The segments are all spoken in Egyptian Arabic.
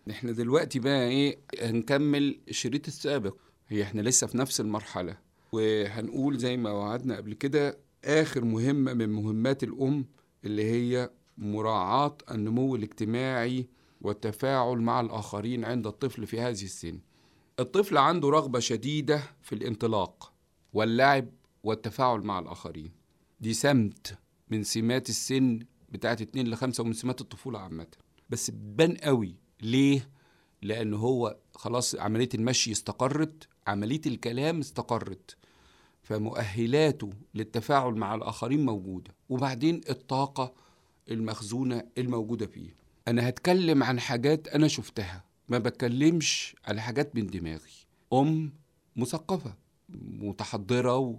احنا دلوقتي بقى ايه هنكمل الشريط السابق هي احنا لسه في نفس المرحلة وهنقول زي ما وعدنا قبل كده آخر مهمة من مهمات الأم اللي هي مراعاة النمو الاجتماعي والتفاعل مع الآخرين عند الطفل في هذه السن الطفل عنده رغبة شديدة في الانطلاق واللعب والتفاعل مع الآخرين دي سمت من سمات السن بتاعت اتنين لخمسة ومن سمات الطفولة عامة بس بتبان قوي ليه؟ لأن هو خلاص عملية المشي استقرت عملية الكلام استقرت فمؤهلاته للتفاعل مع الآخرين موجودة وبعدين الطاقة المخزونة الموجودة فيه أنا هتكلم عن حاجات أنا شفتها ما بتكلمش على حاجات من دماغي أم مثقفة متحضرة و...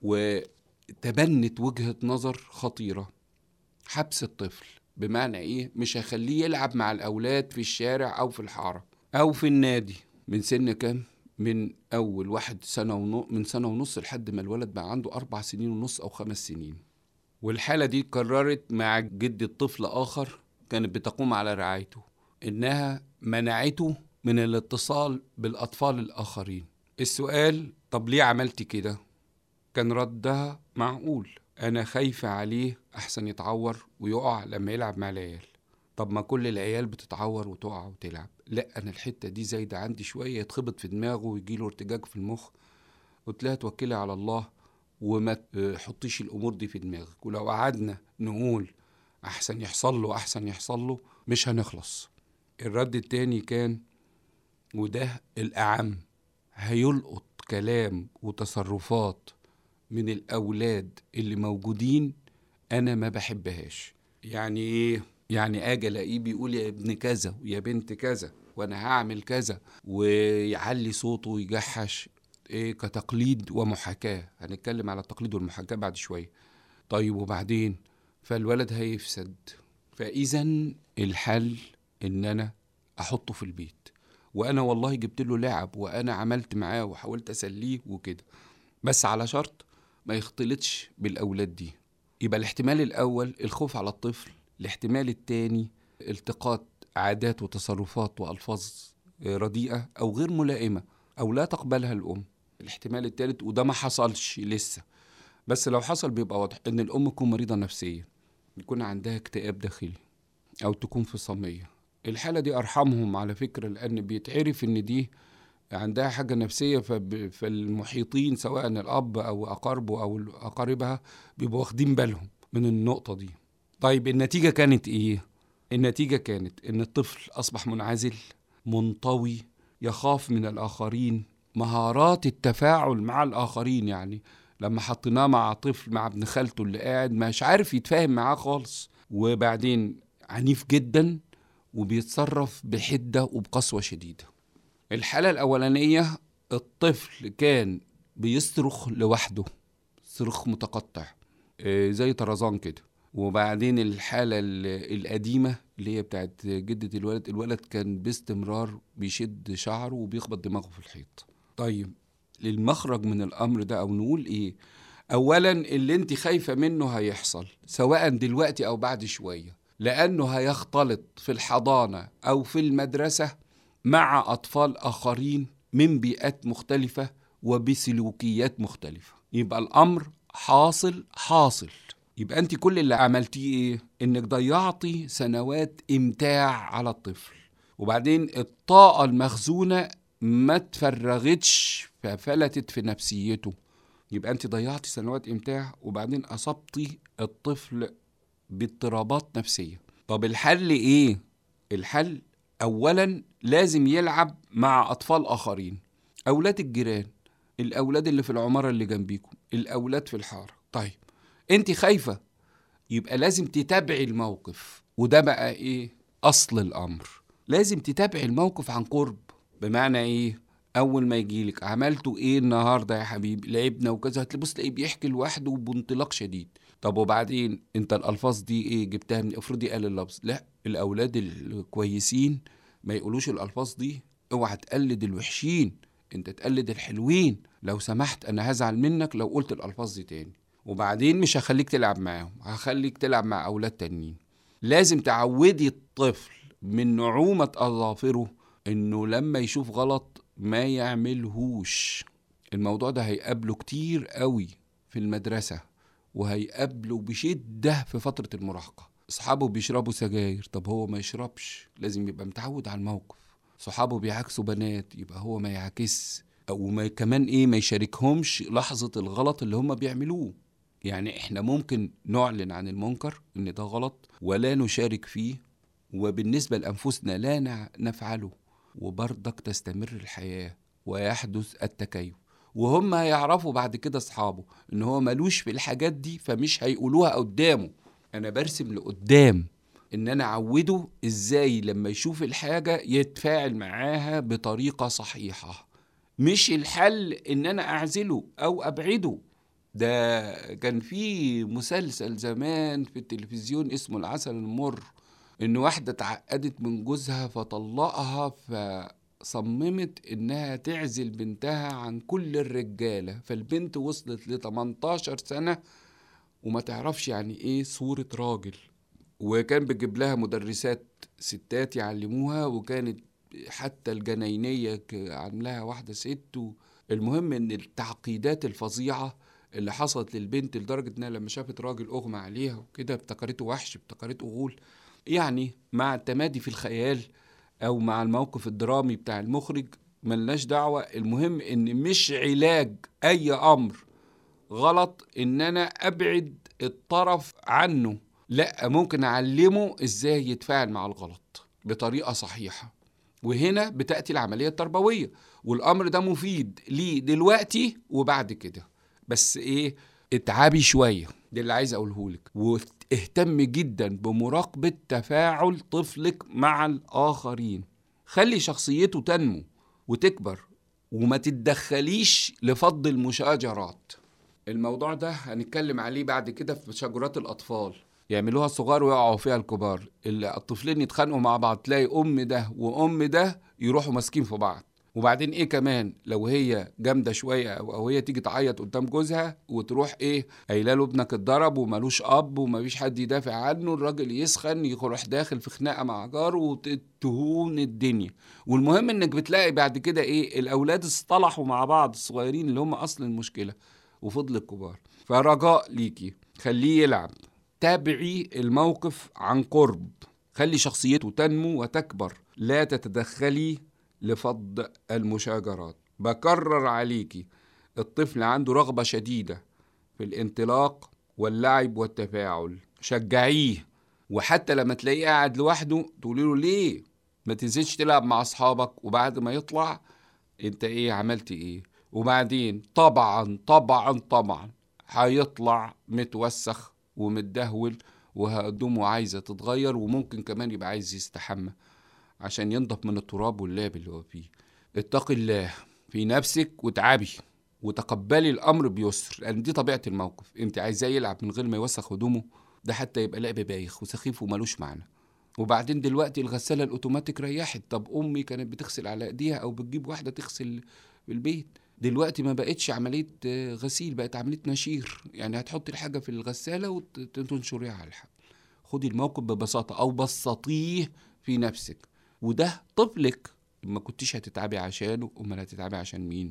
وتبنت وجهة نظر خطيرة حبس الطفل بمعنى إيه مش هخليه يلعب مع الأولاد في الشارع أو في الحارة أو في النادي من سن كام من أول واحد سنة ونص من سنة ونص لحد ما الولد بقى عنده أربع سنين ونص أو خمس سنين والحالة دي اتكررت مع جدة طفل آخر كانت بتقوم على رعايته إنها منعته من الاتصال بالأطفال الآخرين السؤال طب ليه عملت كده؟ كان ردها معقول أنا خايفة عليه أحسن يتعور ويقع لما يلعب مع العيال طب ما كل العيال بتتعور وتقع وتلعب لا أنا الحتة دي زايدة عندي شوية يتخبط في دماغه ويجيله ارتجاج في المخ قلت لها توكلي على الله وما تحطيش الأمور دي في دماغك ولو قعدنا نقول أحسن يحصل له أحسن يحصل له مش هنخلص الرد التاني كان وده الأعم هيلقط كلام وتصرفات من الأولاد اللي موجودين أنا ما بحبهاش يعني إيه؟ يعني أجي ألاقيه بيقول يا ابن كذا ويا بنت كذا وأنا هعمل كذا ويعلي صوته ويجحش إيه كتقليد ومحاكاة هنتكلم على التقليد والمحاكاة بعد شوية طيب وبعدين فالولد هيفسد فإذا الحل إن أنا أحطه في البيت وأنا والله جبت له لعب وأنا عملت معاه وحاولت أسليه وكده بس على شرط ما يختلطش بالأولاد دي يبقى الاحتمال الأول الخوف على الطفل الاحتمال التاني التقاط عادات وتصرفات وألفاظ رديئة أو غير ملائمة أو لا تقبلها الأم الاحتمال التالت وده ما حصلش لسه بس لو حصل بيبقى واضح إن الأم تكون مريضة نفسية يكون عندها اكتئاب داخلي أو تكون فصامية الحالة دي أرحمهم على فكرة لأن بيتعرف إن دي عندها حاجة نفسية فب... فالمحيطين سواء الأب أو أقاربه أو أقاربها بيبقوا واخدين بالهم من النقطة دي طيب النتيجة كانت إيه؟ النتيجة كانت إن الطفل أصبح منعزل منطوي يخاف من الآخرين مهارات التفاعل مع الآخرين يعني لما حطيناه مع طفل مع ابن خالته اللي قاعد مش عارف يتفاهم معاه خالص وبعدين عنيف جدا وبيتصرف بحدة وبقسوة شديدة الحالة الأولانية الطفل كان بيصرخ لوحده صرخ متقطع زي طرزان كده وبعدين الحالة القديمة اللي هي بتاعت جدة الولد الولد كان باستمرار بيشد شعره وبيخبط دماغه في الحيط طيب للمخرج من الأمر ده أو نقول إيه أولا اللي أنت خايفة منه هيحصل سواء دلوقتي أو بعد شوية لأنه هيختلط في الحضانة أو في المدرسة مع أطفال آخرين من بيئات مختلفة وبسلوكيات مختلفة يبقى الأمر حاصل حاصل يبقى أنت كل اللي عملتيه إيه؟ إنك ضيعتي سنوات إمتاع على الطفل وبعدين الطاقة المخزونة ما تفرغتش ففلتت في نفسيته يبقى أنت ضيعتي سنوات إمتاع وبعدين أصبتي الطفل باضطرابات نفسية طب الحل إيه؟ الحل أولا لازم يلعب مع أطفال آخرين أولاد الجيران الأولاد اللي في العمارة اللي جنبيكم الأولاد في الحارة طيب أنت خايفة يبقى لازم تتابعي الموقف وده بقى إيه أصل الأمر لازم تتابعي الموقف عن قرب بمعنى إيه أول ما يجيلك عملتوا إيه النهاردة يا حبيبي لعبنا وكذا هتبص تلاقيه بيحكي لوحده وبانطلاق شديد طب وبعدين انت الالفاظ دي ايه جبتها من افرضي قال اللفظ لا الاولاد الكويسين ما يقولوش الالفاظ دي اوعى تقلد الوحشين انت تقلد الحلوين لو سمحت انا هزعل منك لو قلت الالفاظ دي تاني وبعدين مش هخليك تلعب معاهم هخليك تلعب مع اولاد تانيين لازم تعودي الطفل من نعومة اظافره انه لما يشوف غلط ما يعملهوش الموضوع ده هيقابله كتير قوي في المدرسة وهيقابله بشدة في فترة المراهقة أصحابه بيشربوا سجاير طب هو ما يشربش لازم يبقى متعود على الموقف صحابه بيعكسوا بنات يبقى هو ما يعكس أو ما كمان إيه ما يشاركهمش لحظة الغلط اللي هم بيعملوه يعني إحنا ممكن نعلن عن المنكر إن ده غلط ولا نشارك فيه وبالنسبة لأنفسنا لا نفعله وبرضك تستمر الحياة ويحدث التكيف وهم هيعرفوا بعد كده اصحابه ان هو ملوش في الحاجات دي فمش هيقولوها قدامه انا برسم لقدام ان انا اعوده ازاي لما يشوف الحاجه يتفاعل معاها بطريقه صحيحه مش الحل ان انا اعزله او ابعده ده كان في مسلسل زمان في التلفزيون اسمه العسل المر ان واحده اتعقدت من جوزها فطلقها فصممت انها تعزل بنتها عن كل الرجاله فالبنت وصلت ل 18 سنه وما تعرفش يعني ايه صوره راجل وكان بيجيب لها مدرسات ستات يعلموها وكانت حتى الجناينيه عاملاها واحده ست المهم ان التعقيدات الفظيعه اللي حصلت للبنت لدرجه انها لما شافت راجل اغمى عليها وكده افتكرته وحش افتكرته غول يعني مع التمادي في الخيال او مع الموقف الدرامي بتاع المخرج ملناش دعوة المهم ان مش علاج اي امر غلط ان انا ابعد الطرف عنه لا ممكن اعلمه ازاي يتفاعل مع الغلط بطريقة صحيحة وهنا بتأتي العملية التربوية والامر ده مفيد ليه دلوقتي وبعد كده بس ايه اتعبي شوية ده اللي عايز اقوله لك واهتم جدا بمراقبة تفاعل طفلك مع الآخرين خلي شخصيته تنمو وتكبر وما تتدخليش لفض المشاجرات الموضوع ده هنتكلم عليه بعد كده في شجرات الأطفال يعملوها الصغار ويقعوا فيها الكبار الطفلين يتخانقوا مع بعض تلاقي أم ده وأم ده يروحوا ماسكين في بعض وبعدين ايه كمان لو هي جامده شويه او, أو هي تيجي تعيط قدام جوزها وتروح ايه قايله له ابنك اتضرب ومالوش اب ومفيش حد يدافع عنه الراجل يسخن يروح داخل في خناقه مع جاره وتهون الدنيا والمهم انك بتلاقي بعد كده ايه الاولاد اصطلحوا مع بعض الصغيرين اللي هم اصل المشكله وفضل الكبار فرجاء ليكي خليه يلعب تابعي الموقف عن قرب خلي شخصيته تنمو وتكبر لا تتدخلي لفض المشاجرات بكرر عليكي الطفل عنده رغبة شديدة في الانطلاق واللعب والتفاعل شجعيه وحتى لما تلاقيه قاعد لوحده تقولي له ليه ما تنزلش تلعب مع اصحابك وبعد ما يطلع انت ايه عملت ايه وبعدين طبعا طبعا طبعا هيطلع متوسخ ومتدهول وهدومه عايزه تتغير وممكن كمان يبقى عايز يستحمى عشان ينضف من التراب واللعب اللي هو فيه اتقي الله في نفسك وتعبي وتقبلي الامر بيسر لان دي طبيعه الموقف انت عايزاه يلعب من غير ما يوسخ هدومه ده حتى يبقى لعب بايخ وسخيف وملوش معنى وبعدين دلوقتي الغساله الاوتوماتيك ريحت طب امي كانت بتغسل على ايديها او بتجيب واحده تغسل في البيت دلوقتي ما بقتش عمليه غسيل بقت عمليه نشير يعني هتحطي الحاجه في الغساله وتنشريها على الحبل خدي الموقف ببساطه او بسطيه في نفسك وده طفلك ما كنتيش هتتعبي عشانه امال هتتعبي عشان مين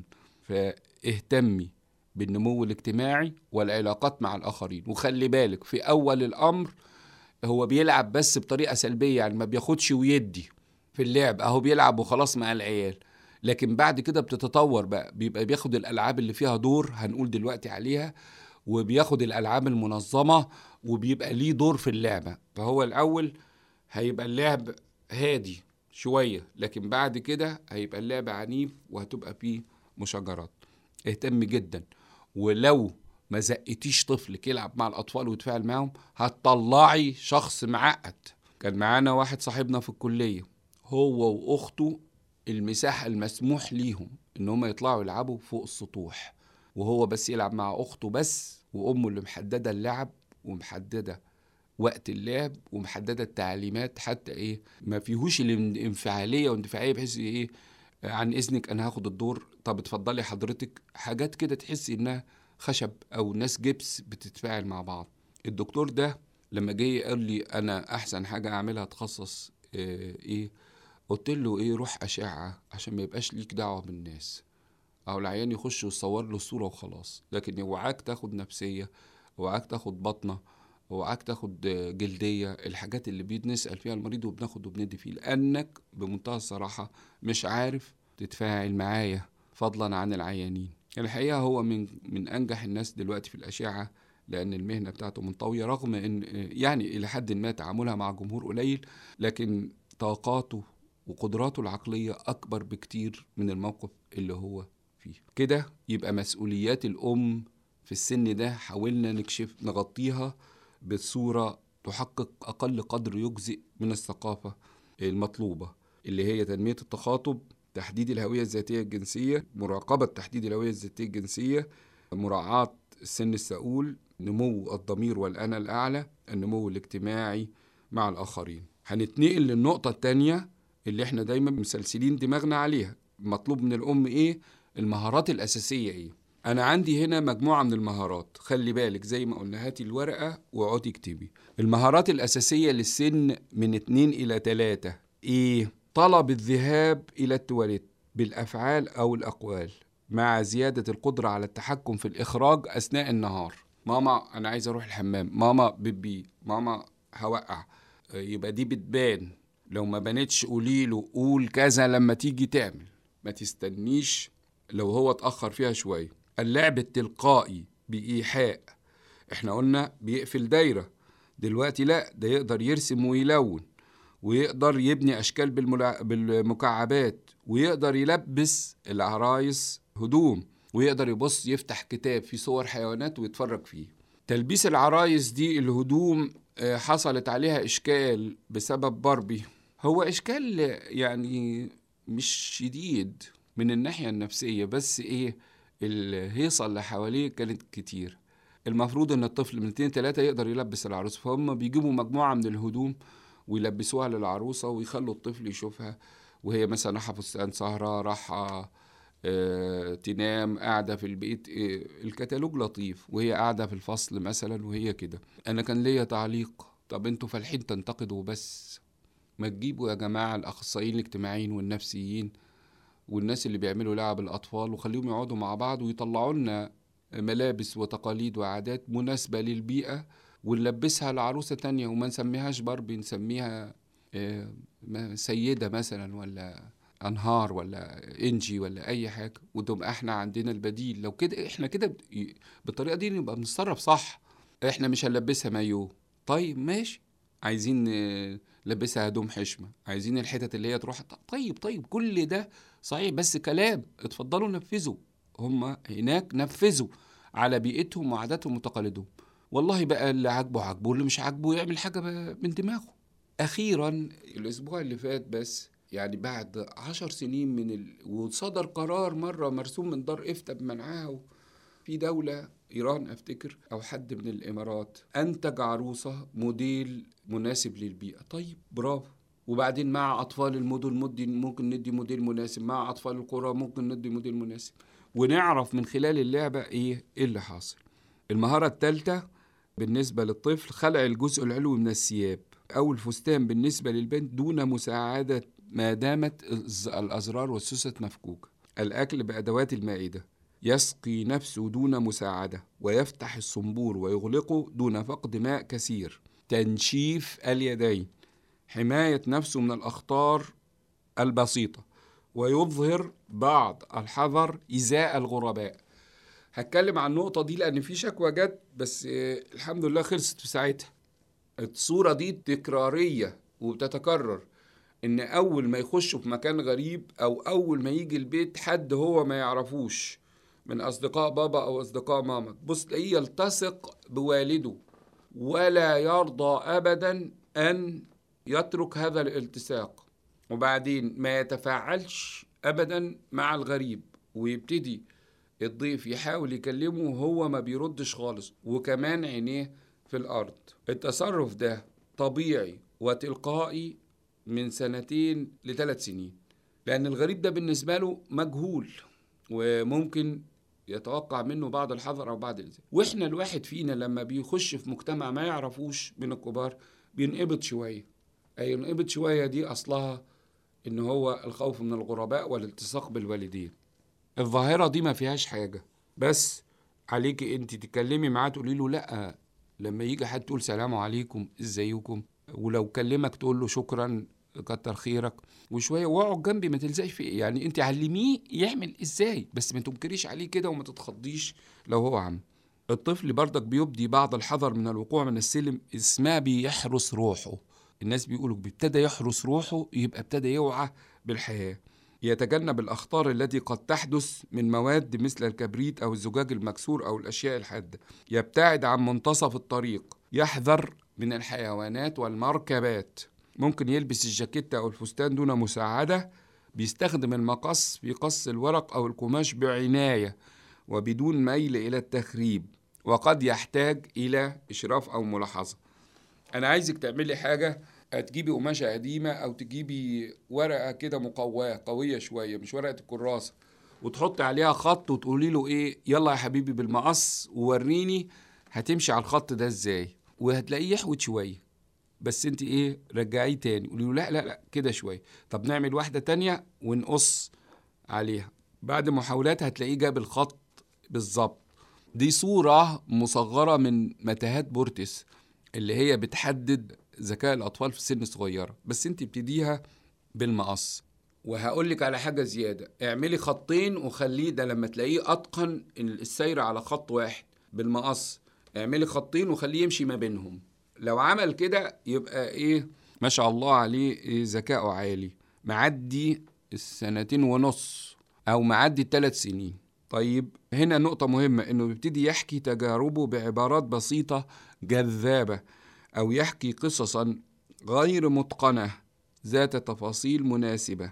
فاهتمي بالنمو الاجتماعي والعلاقات مع الاخرين وخلي بالك في اول الامر هو بيلعب بس بطريقه سلبيه يعني ما بياخدش ويدي في اللعب اهو بيلعب وخلاص مع العيال لكن بعد كده بتتطور بقى بيبقى بياخد الالعاب اللي فيها دور هنقول دلوقتي عليها وبياخد الالعاب المنظمه وبيبقى ليه دور في اللعبه فهو الاول هيبقى اللعب هادي شوية لكن بعد كده هيبقى اللعب عنيف وهتبقى فيه مشاجرات اهتم جدا ولو ما زقتيش طفلك يلعب مع الأطفال ويتفاعل معاهم هتطلعي شخص معقد كان معانا واحد صاحبنا في الكلية هو وأخته المساحة المسموح ليهم إن هم يطلعوا يلعبوا فوق السطوح وهو بس يلعب مع أخته بس وأمه اللي محددة اللعب ومحددة وقت اللعب ومحدده التعليمات حتى ايه ما فيهوش الانفعاليه واندفاعيه بحيث ايه عن اذنك انا هاخد الدور طب اتفضلي حضرتك حاجات كده تحسي انها خشب او ناس جبس بتتفاعل مع بعض الدكتور ده لما جه قال لي انا احسن حاجه اعملها اتخصص ايه قلت له ايه روح اشعه عشان ما يبقاش ليك دعوه بالناس او العيان يخش ويصور له الصوره وخلاص لكن اوعاك تاخد نفسيه اوعاك تاخد بطنه اوعاك تاخد جلديه الحاجات اللي بنسال فيها المريض وبناخد وبندي فيه لانك بمنتهى الصراحه مش عارف تتفاعل معايا فضلا عن العيانين الحقيقه هو من من انجح الناس دلوقتي في الاشعه لان المهنه بتاعته منطويه رغم ان يعني الى حد ما تعاملها مع جمهور قليل لكن طاقاته وقدراته العقليه اكبر بكتير من الموقف اللي هو فيه كده يبقى مسؤوليات الام في السن ده حاولنا نكشف نغطيها بصوره تحقق اقل قدر يجزئ من الثقافه المطلوبه اللي هي تنميه التخاطب تحديد الهويه الذاتيه الجنسيه مراقبه تحديد الهويه الذاتيه الجنسيه مراعاه السن السؤول نمو الضمير والأنا الأعلى النمو الاجتماعي مع الآخرين هنتنقل للنقطة التانية اللي احنا دايما مسلسلين دماغنا عليها مطلوب من الأم إيه المهارات الأساسية إيه أنا عندي هنا مجموعة من المهارات خلي بالك زي ما قلنا هاتي الورقة واقعدي اكتبي المهارات الأساسية للسن من اتنين إلى تلاتة إيه طلب الذهاب إلى التواليت بالأفعال أو الأقوال مع زيادة القدرة على التحكم في الإخراج أثناء النهار ماما أنا عايز أروح الحمام ماما بيبي ماما هوقع يبقى دي بتبان لو ما بانتش قولي له قول كذا لما تيجي تعمل ما تستنيش لو هو اتأخر فيها شوية اللعب التلقائي بإيحاء احنا قلنا بيقفل دايرة دلوقتي لا ده يقدر يرسم ويلون ويقدر يبني أشكال بالملع... بالمكعبات ويقدر يلبس العرايس هدوم ويقدر يبص يفتح كتاب فيه صور حيوانات ويتفرج فيه تلبيس العرايس دي الهدوم حصلت عليها إشكال بسبب باربي هو إشكال يعني مش شديد من الناحية النفسية بس إيه الهيصة اللي حواليه كانت كتير المفروض ان الطفل من اتنين تلاتة يقدر يلبس العروسة فهم بيجيبوا مجموعة من الهدوم ويلبسوها للعروسة ويخلوا الطفل يشوفها وهي مثلا رايحة فستان سهرة رايحة آه تنام قاعدة في البيت آه الكتالوج لطيف وهي قاعدة في الفصل مثلا وهي كده أنا كان ليا تعليق طب انتوا فالحين تنتقدوا بس ما تجيبوا يا جماعة الأخصائيين الاجتماعيين والنفسيين والناس اللي بيعملوا لعب الأطفال وخليهم يقعدوا مع بعض ويطلعوا لنا ملابس وتقاليد وعادات مناسبة للبيئة ونلبسها لعروسة تانية وما نسميهاش باربي نسميها سيدة مثلا ولا أنهار ولا إنجي ولا أي حاجة وتبقى إحنا عندنا البديل لو كده إحنا كده بالطريقة دي نبقى بنتصرف صح إحنا مش هنلبسها مايو طيب ماشي عايزين نلبسها هدوم حشمة عايزين الحتت اللي هي تروح طيب طيب كل ده صحيح بس كلام اتفضلوا نفذوا هم هناك نفذوا على بيئتهم وعاداتهم وتقاليدهم والله بقى اللي عاجبه عاجبه واللي مش عاجبه يعمل حاجة من دماغه أخيرا الأسبوع اللي فات بس يعني بعد عشر سنين من ال... وصدر قرار مرة مرسوم من دار إفتاء بمنعها في دولة إيران أفتكر أو حد من الإمارات أنتج عروسة موديل مناسب للبيئة طيب برافو وبعدين مع أطفال المدن مدي ممكن ندي موديل مناسب مع أطفال القرى ممكن ندي موديل مناسب ونعرف من خلال اللعبة إيه, إيه اللي حاصل المهارة الثالثة بالنسبة للطفل خلع الجزء العلوي من الثياب أو الفستان بالنسبة للبنت دون مساعدة ما دامت الأزرار والسوست مفكوكة الأكل بأدوات المائدة يسقي نفسه دون مساعدة ويفتح الصنبور ويغلقه دون فقد ماء كثير تنشيف اليدين حماية نفسه من الأخطار البسيطة ويظهر بعض الحذر إزاء الغرباء هتكلم عن النقطة دي لأن في شكوى جت بس الحمد لله خلصت في ساعتها الصورة دي تكرارية وبتتكرر إن أول ما يخشوا في مكان غريب أو أول ما يجي البيت حد هو ما يعرفوش من أصدقاء بابا أو أصدقاء ماما تبص تلاقيه يلتصق بوالده ولا يرضى أبدا أن يترك هذا الالتصاق وبعدين ما يتفاعلش أبدا مع الغريب ويبتدي الضيف يحاول يكلمه وهو ما بيردش خالص وكمان عينيه في الأرض التصرف ده طبيعي وتلقائي من سنتين لثلاث سنين لأن الغريب ده بالنسبة له مجهول وممكن يتوقع منه بعض الحذر أو بعض الإزاء وإحنا الواحد فينا لما بيخش في مجتمع ما يعرفوش من الكبار بينقبض شوية أي ينقبض شوية دي أصلها ان هو الخوف من الغرباء والالتصاق بالوالدين الظاهرة دي ما فيهاش حاجة بس عليكي انت تتكلمي معاه تقولي له لا لما يجي حد تقول سلام عليكم ازيكم ولو كلمك تقول له شكرا كتر خيرك وشويه واقعد جنبي ما تلزقش في يعني انت علميه يعمل ازاي بس ما تنكريش عليه كده وما تتخضيش لو هو عم الطفل برضك بيبدي بعض الحذر من الوقوع من السلم اسمها بيحرس روحه الناس بيقولوا ابتدى يحرس روحه يبقى ابتدى يوعى بالحياه يتجنب الأخطار التي قد تحدث من مواد مثل الكبريت أو الزجاج المكسور أو الأشياء الحادة يبتعد عن منتصف الطريق يحذر من الحيوانات والمركبات ممكن يلبس الجاكيتة أو الفستان دون مساعدة بيستخدم المقص في قص الورق أو القماش بعناية وبدون ميل إلى التخريب وقد يحتاج إلى إشراف أو ملاحظة أنا عايزك تعملي حاجة هتجيبي قماشة قديمة أو تجيبي ورقة كده مقواة قوية شوية مش ورقة الكراسة وتحطي عليها خط وتقولي له إيه يلا يا حبيبي بالمقص ووريني هتمشي على الخط ده إزاي وهتلاقيه يحوت شوية بس انت ايه رجعيه تاني قولي له لا لا لا كده شويه طب نعمل واحده تانية ونقص عليها بعد محاولات هتلاقيه جاب الخط بالظبط دي صوره مصغره من متاهات بورتس اللي هي بتحدد ذكاء الاطفال في سن صغيره بس انت ابتديها بالمقص وهقول لك على حاجه زياده اعملي خطين وخليه ده لما تلاقيه اتقن السير على خط واحد بالمقص اعملي خطين وخليه يمشي ما بينهم لو عمل كده يبقى ايه ما شاء الله عليه إيه ذكائه عالي معدي السنتين ونص او معدي الثلاث سنين طيب هنا نقطة مهمة انه بيبتدي يحكي تجاربه بعبارات بسيطة جذابة او يحكي قصصا غير متقنة ذات تفاصيل مناسبة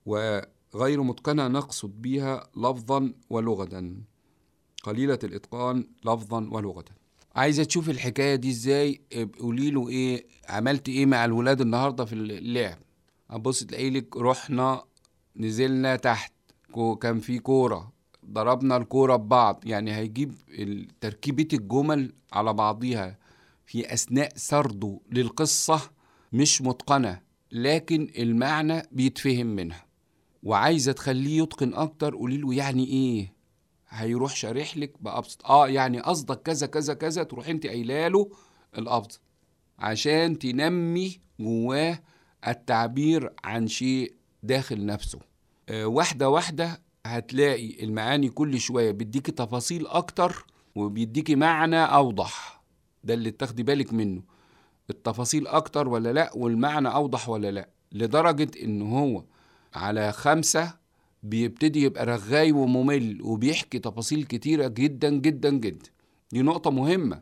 وغير متقنة نقصد بها لفظا ولغة قليلة الإتقان لفظا ولغة عايزه تشوف الحكايه دي ازاي قولي له ايه عملت ايه مع الولاد النهارده في اللعب هتبص تلاقي لك رحنا نزلنا تحت كان في كوره ضربنا الكوره ببعض يعني هيجيب تركيبه الجمل على بعضيها في اثناء سرده للقصه مش متقنه لكن المعنى بيتفهم منها وعايزه تخليه يتقن اكتر قولي له يعني ايه هيروح شارح لك بأبسط اه يعني قصدك كذا كذا كذا تروح انت قايله له الأبسط عشان تنمي جواه التعبير عن شيء داخل نفسه آه واحدة واحدة هتلاقي المعاني كل شوية بيديكي تفاصيل أكتر وبيديكي معنى أوضح ده اللي تاخدي بالك منه التفاصيل أكتر ولا لأ والمعنى أوضح ولا لأ لدرجة إن هو على خمسة بيبتدي يبقى رغاي وممل وبيحكي تفاصيل كتيرة جدا جدا جدا دي نقطة مهمة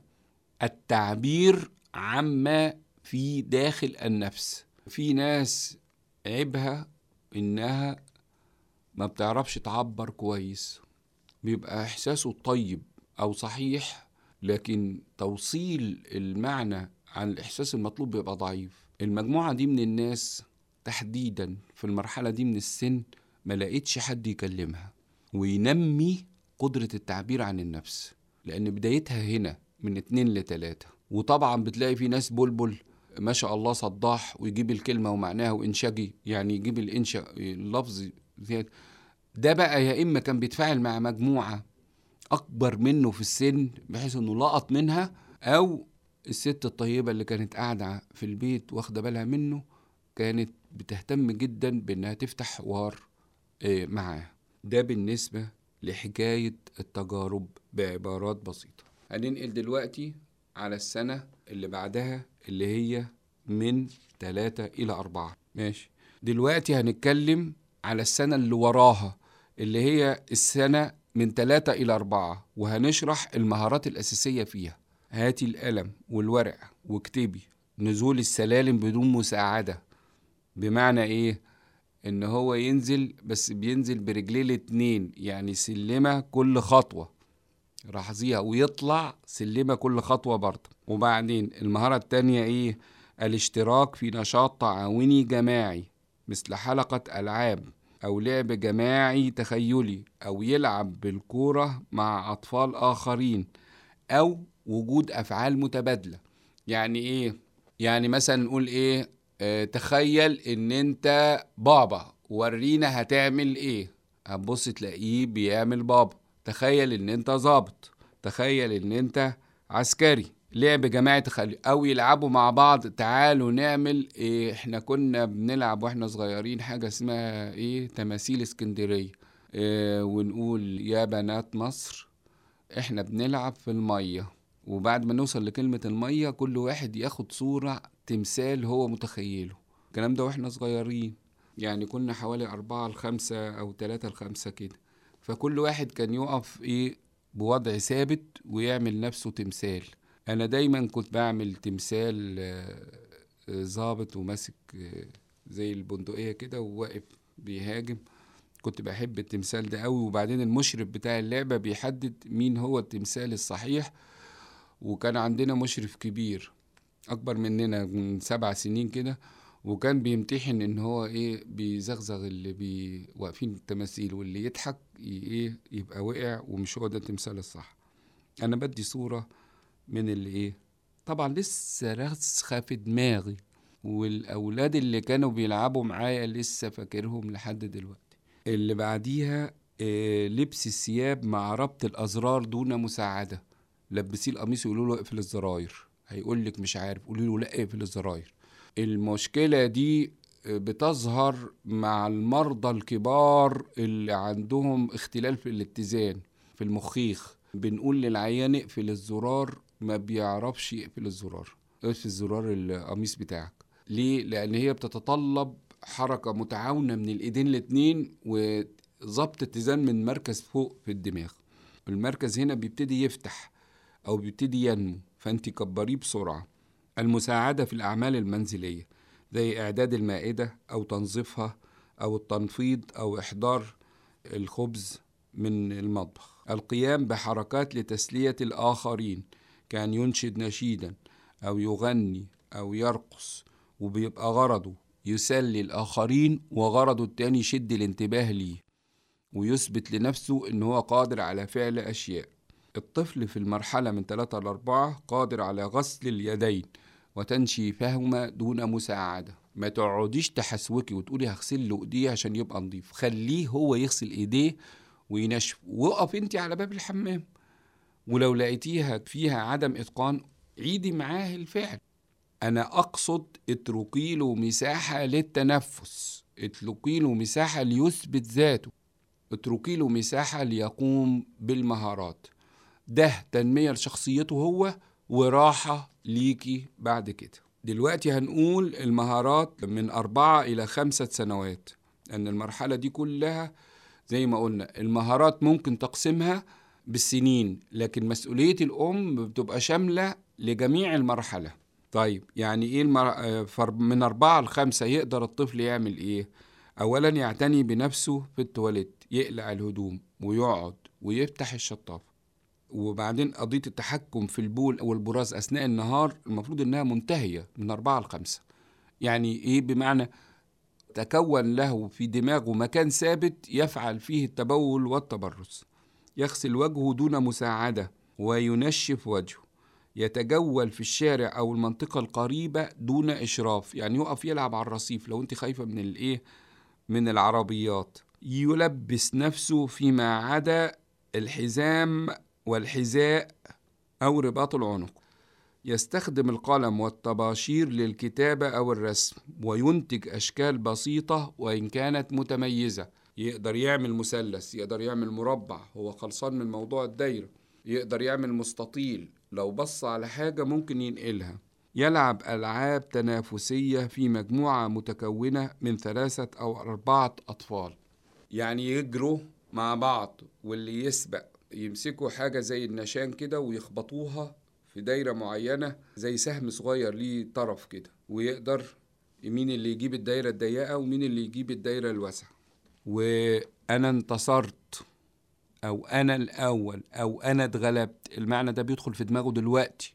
التعبير عما في داخل النفس في ناس عيبها انها ما بتعرفش تعبر كويس بيبقى احساسه طيب او صحيح لكن توصيل المعنى عن الاحساس المطلوب بيبقى ضعيف المجموعة دي من الناس تحديدا في المرحلة دي من السن ما لقيتش حد يكلمها وينمي قدرة التعبير عن النفس لأن بدايتها هنا من اتنين لتلاتة وطبعا بتلاقي في ناس بلبل ما شاء الله صداح ويجيب الكلمة ومعناها وإنشاجي يعني يجيب الإنشا اللفظ زيادة ده بقى يا إما كان بيتفاعل مع مجموعة أكبر منه في السن بحيث إنه لقط منها أو الست الطيبة اللي كانت قاعدة في البيت واخدة بالها منه كانت بتهتم جدا بإنها تفتح حوار معاه ده بالنسبة لحكاية التجارب بعبارات بسيطة هننقل دلوقتي على السنة اللي بعدها اللي هي من تلاتة إلى أربعة ماشي دلوقتي هنتكلم على السنة اللي وراها اللي هي السنة من تلاتة إلى أربعة وهنشرح المهارات الأساسية فيها هاتي القلم والورق واكتبي نزول السلالم بدون مساعدة بمعنى إيه؟ ان هو ينزل بس بينزل برجليه الاتنين يعني سلمة كل خطوة لاحظيها ويطلع سلمة كل خطوة برضه وبعدين المهارة التانية ايه الاشتراك في نشاط تعاوني جماعي مثل حلقة ألعاب أو لعب جماعي تخيلي أو يلعب بالكورة مع أطفال آخرين أو وجود أفعال متبادلة يعني إيه؟ يعني مثلا نقول إيه اه تخيل ان انت بابا ورينا هتعمل ايه هتبص تلاقيه بيعمل بابا تخيل ان انت ظابط تخيل ان انت عسكري لعب جماعي تخلي او يلعبوا مع بعض تعالوا نعمل إيه احنا كنا بنلعب واحنا صغيرين حاجه اسمها ايه تماثيل اسكندريه إيه ونقول يا بنات مصر احنا بنلعب في الميه وبعد ما نوصل لكلمه الميه كل واحد ياخد صوره تمثال هو متخيله الكلام ده واحنا صغيرين يعني كنا حوالي أربعة لخمسة أو تلاتة لخمسة كده فكل واحد كان يقف إيه بوضع ثابت ويعمل نفسه تمثال أنا دايما كنت بعمل تمثال ظابط وماسك زي البندقية كده وواقف بيهاجم كنت بحب التمثال ده قوي وبعدين المشرف بتاع اللعبة بيحدد مين هو التمثال الصحيح وكان عندنا مشرف كبير أكبر مننا من سبع سنين كده وكان بيمتحن ان هو ايه بيزغزغ اللي بي واقفين التماثيل واللي يضحك ايه يبقى وقع ومش هو ده التمثال الصح انا بدي صورة من اللي ايه طبعا لسه راسخة في دماغي والاولاد اللي كانوا بيلعبوا معايا لسه فاكرهم لحد دلوقتي اللي بعديها إيه لبس الثياب مع ربط الازرار دون مساعدة لبسيه القميص يقولوا له اقفل الزراير هيقول لك مش عارف قولي له لا اقفل الزراير المشكلة دي بتظهر مع المرضى الكبار اللي عندهم اختلال في الاتزان في المخيخ بنقول للعيان اقفل الزرار ما بيعرفش يقفل الزرار اقفل الزرار القميص بتاعك ليه؟ لأن هي بتتطلب حركة متعاونة من الإيدين الاتنين وظبط اتزان من مركز فوق في الدماغ المركز هنا بيبتدي يفتح أو بيبتدي ينمو فأنت كبريه بسرعة المساعدة في الأعمال المنزلية زي إعداد المائدة أو تنظيفها أو التنفيض أو إحضار الخبز من المطبخ القيام بحركات لتسلية الآخرين كان ينشد نشيدا أو يغني أو يرقص وبيبقى غرضه يسلي الآخرين وغرضه التاني يشد الانتباه ليه ويثبت لنفسه إن هو قادر على فعل أشياء الطفل في المرحلة من 3 ل 4 قادر على غسل اليدين وتنشيفهما دون مساعدة ما تقعديش تحسوكي وتقولي هغسل له ايديه عشان يبقى نظيف خليه هو يغسل ايديه وينشف وقف انت على باب الحمام ولو لقيتيها فيها عدم اتقان عيدي معاه الفعل انا اقصد اتركي له مساحة للتنفس اتركي له مساحة ليثبت ذاته اتركي له مساحة ليقوم بالمهارات ده تنمية لشخصيته هو وراحة ليكي بعد كده دلوقتي هنقول المهارات من أربعة إلى خمسة سنوات أن المرحلة دي كلها زي ما قلنا المهارات ممكن تقسمها بالسنين لكن مسؤولية الأم بتبقى شاملة لجميع المرحلة طيب يعني إيه المر... من أربعة لخمسة يقدر الطفل يعمل إيه؟ أولا يعتني بنفسه في التواليت يقلع الهدوم ويقعد ويفتح الشطافة وبعدين قضية التحكم في البول أو البراز أثناء النهار المفروض إنها منتهية من أربعة لخمسة يعني إيه بمعنى تكون له في دماغه مكان ثابت يفعل فيه التبول والتبرز يغسل وجهه دون مساعدة وينشف وجهه يتجول في الشارع أو المنطقة القريبة دون إشراف يعني يقف يلعب على الرصيف لو أنت خايفة من الإيه من العربيات يلبس نفسه فيما عدا الحزام والحذاء أو رباط العنق يستخدم القلم والطباشير للكتابة أو الرسم وينتج أشكال بسيطة وإن كانت متميزة يقدر يعمل مثلث يقدر يعمل مربع هو خلصان من موضوع الدايرة يقدر يعمل مستطيل لو بص على حاجة ممكن ينقلها يلعب ألعاب تنافسية في مجموعة متكونة من ثلاثة أو أربعة أطفال يعني يجروا مع بعض واللي يسبق يمسكوا حاجة زي النشان كده ويخبطوها في دايرة معينة زي سهم صغير ليه طرف كده ويقدر مين اللي يجيب الدايرة الضيقة ومين اللي يجيب الدايرة الواسعة وأنا انتصرت أو أنا الأول أو أنا اتغلبت المعنى ده بيدخل في دماغه دلوقتي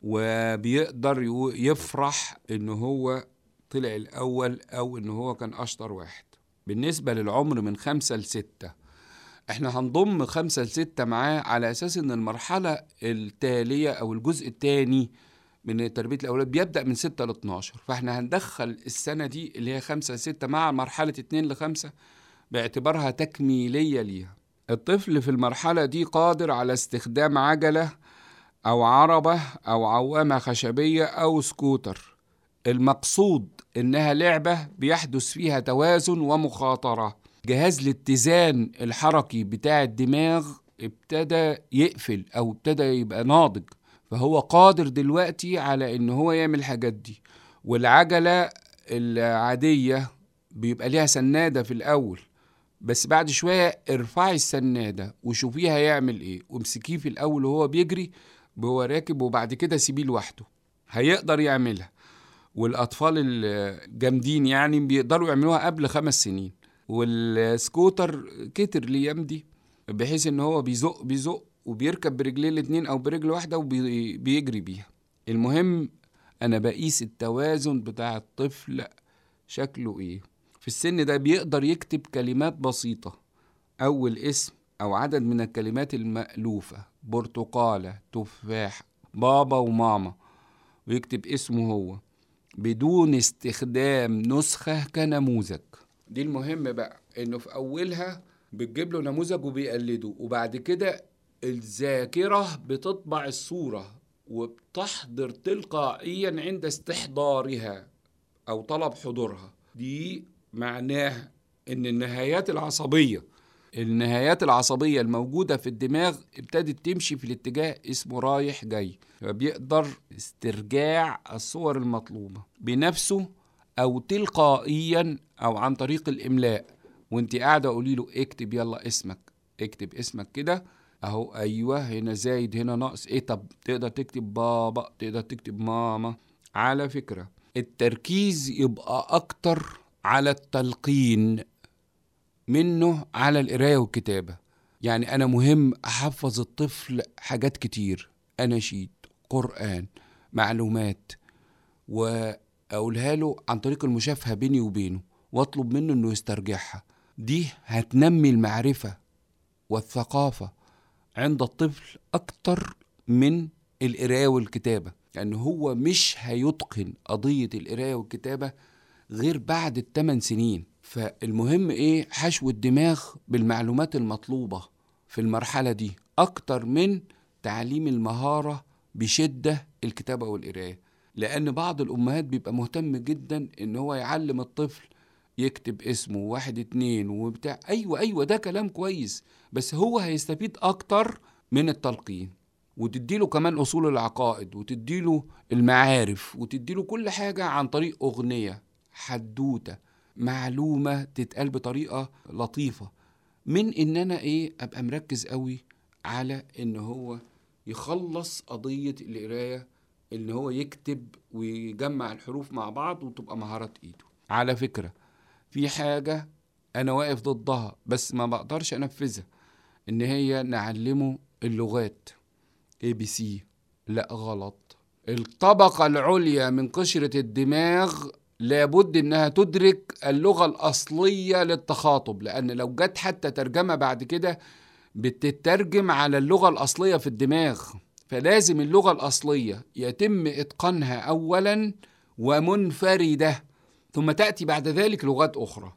وبيقدر يفرح إن هو طلع الأول أو إن هو كان أشطر واحد بالنسبة للعمر من خمسة لستة احنا هنضم خمسة لستة معاه على أساس إن المرحلة التالية أو الجزء الثاني من تربيه الاولاد بيبدا من 6 ل 12 فاحنا هندخل السنه دي اللي هي 5 6 مع مرحله 2 ل 5 باعتبارها تكميليه ليها الطفل في المرحله دي قادر على استخدام عجله او عربه او عوامه خشبيه او سكوتر المقصود انها لعبه بيحدث فيها توازن ومخاطره جهاز الاتزان الحركي بتاع الدماغ ابتدى يقفل او ابتدى يبقى ناضج فهو قادر دلوقتي على ان هو يعمل الحاجات دي والعجله العاديه بيبقى ليها سناده في الاول بس بعد شويه ارفعي السناده وشوفيه هيعمل ايه وامسكيه في الاول وهو بيجري وهو راكب وبعد كده سيبيه لوحده هيقدر يعملها والاطفال الجامدين يعني بيقدروا يعملوها قبل خمس سنين والسكوتر كتر الايام دي بحيث ان هو بيزق بيزق وبيركب برجليه الاتنين او برجل واحده وبيجري بيها المهم انا بقيس التوازن بتاع الطفل شكله ايه في السن ده بيقدر يكتب كلمات بسيطه اول اسم او عدد من الكلمات المألوفة برتقالة تفاح بابا وماما ويكتب اسمه هو بدون استخدام نسخة كنموذج دي المهم بقى انه في اولها بتجيب له نموذج وبيقلده وبعد كده الذاكرة بتطبع الصورة وبتحضر تلقائيا عند استحضارها أو طلب حضورها دي معناه إن النهايات العصبية النهايات العصبية الموجودة في الدماغ ابتدت تمشي في الاتجاه اسمه رايح جاي فبيقدر استرجاع الصور المطلوبة بنفسه أو تلقائيا أو عن طريق الإملاء وانت قاعدة قولي له اكتب يلا اسمك اكتب اسمك كده اهو ايوه هنا زايد هنا ناقص ايه طب تقدر تكتب بابا تقدر تكتب ماما على فكرة التركيز يبقى اكتر على التلقين منه على القراية والكتابة يعني أنا مهم أحفظ الطفل حاجات كتير أناشيد قرآن معلومات وأقولها له عن طريق المشافهة بيني وبينه وأطلب منه إنه يسترجعها دي هتنمي المعرفة والثقافة عند الطفل أكتر من القراية والكتابة لأن يعني هو مش هيتقن قضية القراية والكتابة غير بعد الثمان سنين فالمهم ايه حشو الدماغ بالمعلومات المطلوبة في المرحلة دي أكتر من تعليم المهارة بشدة الكتابة والقراية لأن بعض الأمهات بيبقى مهتم جدا إن هو يعلم الطفل يكتب اسمه واحد اتنين وبتاع أيوة أيوة ده كلام كويس بس هو هيستفيد أكتر من التلقين وتديله كمان أصول العقائد وتديله المعارف وتديله كل حاجة عن طريق أغنية حدوتة معلومة تتقال بطريقة لطيفة من إن أنا إيه أبقى مركز قوي على إن هو يخلص قضية القراية إن هو يكتب ويجمع الحروف مع بعض وتبقى مهارة إيده على فكرة في حاجة أنا واقف ضدها بس ما بقدرش أنفذها إن هي نعلمه اللغات اي بي سي لا غلط الطبقة العليا من قشرة الدماغ لابد انها تدرك اللغة الاصلية للتخاطب لان لو جت حتى ترجمة بعد كده بتترجم على اللغة الاصلية في الدماغ فلازم اللغة الاصلية يتم اتقانها اولا ومنفردة ثم تأتي بعد ذلك لغات اخرى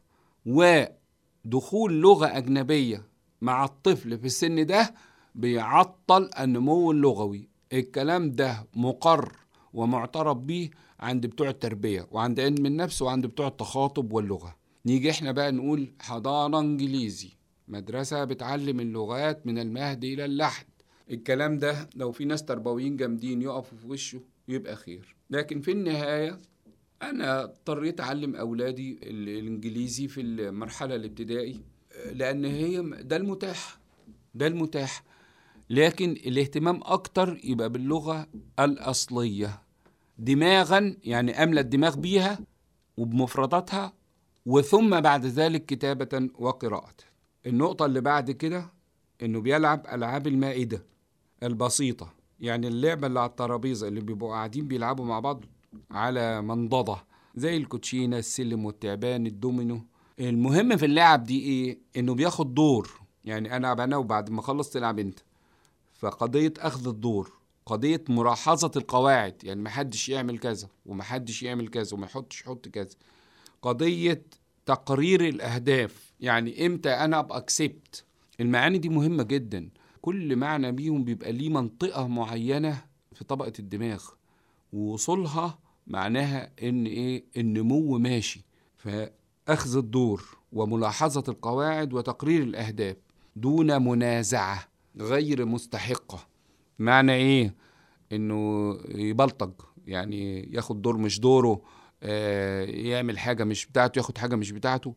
ودخول لغة اجنبية مع الطفل في السن ده بيعطل النمو اللغوي الكلام ده مقر ومعترف به عند بتوع التربية وعند علم النفس وعند بتوع التخاطب واللغة نيجي احنا بقى نقول حضانة انجليزي مدرسة بتعلم اللغات من المهد إلى اللحد الكلام ده لو في ناس تربويين جامدين يقفوا في وشه يبقى خير لكن في النهاية أنا اضطريت أعلم أولادي الإنجليزي في المرحلة الابتدائي لأن هي ده المتاح ده المتاح لكن الاهتمام أكتر يبقى باللغة الأصلية دماغا يعني أملى الدماغ بيها وبمفرداتها وثم بعد ذلك كتابة وقراءة النقطة اللي بعد كده إنه بيلعب ألعاب المائدة البسيطة يعني اللعبة اللي على الترابيزة اللي بيبقوا قاعدين بيلعبوا مع بعض على منضدة زي الكوتشينة السلم والتعبان الدومينو المهم في اللعب دي ايه انه بياخد دور يعني انا العب انا وبعد ما اخلص تلعب انت فقضية اخذ الدور قضية ملاحظة القواعد يعني محدش يعمل كذا ومحدش يعمل كذا وما يحطش يحط كذا قضية تقرير الأهداف يعني إمتى أنا أبقى أكسبت المعاني دي مهمة جدا كل معنى بيهم بيبقى ليه منطقة معينة في طبقة الدماغ ووصولها معناها إن إيه النمو ماشي فأخذ الدور وملاحظة القواعد وتقرير الأهداف دون منازعة غير مستحقة معنى إيه إنه يبلطج يعني ياخد دور مش دوره آه، يعمل حاجة مش بتاعته ياخد حاجة مش بتاعته